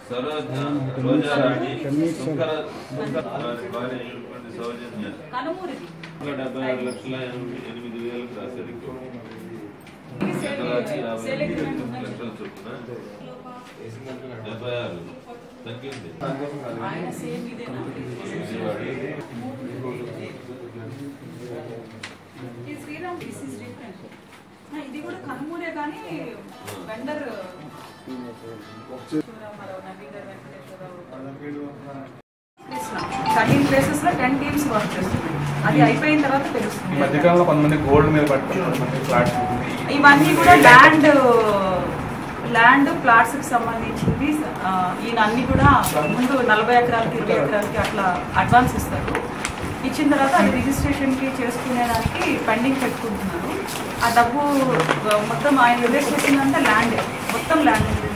సరోజ రోజారాణి శంకర శంకర భార్య అయినటువంటి సౌజన్య కనుమూరిది ఒక డెబ్బై ఆరు లక్షల ఎనిమిది ఎనిమిది వేలకు రాశారు ఎక్కువ సేల్ ఎకరాకి యాభై సేల్ ఎనిమిది అగ్రిమెంట్ ఉందా? లక్షల చొప్పున డెబ్బై ఆరు తగ్గింది ఆయన సేమ్ ఇదేనా ఈ శ్రీరామ్ దిస్ ఇస్ డిఫరెంట్ ఇది కూడా కనుమూరే కానీ వెండర్ రామారావు నవీందర్ వెంకటేశ్వరరావు థర్టీన్ ప్లేసెస్ లో టెన్ టీమ్స్ వర్క్ చేస్తున్నాయి అది అయిపోయిన తర్వాత ఈ తెలుస్తుంది మధ్యకాలంలో కొంతమంది గోల్డ్ మీద పట్టుకున్నారు కొంతమంది ఫ్లాట్స్ ఇవన్నీ కూడా ల్యాండ్ ల్యాండ్ ప్లాట్స్ కి సంబంధించింది ఆ, ఈయన అన్ని కూడా ముందు నలభై ఎకరాలకి ఇరవై ఎకరాలకి అట్లా అడ్వాన్స్ ఇస్తారు ఇచ్చిన తర్వాత అది రిజిస్ట్రేషన్ కి చేసుకునేదానికి పెండింగ్ పెట్టుకుంటున్నారు ఆ డబ్బు ఆ, మొత్తం ఆయన రిలీజ్ చేసిందంటే ల్యాండ్ మొత్తం ల్యాండ్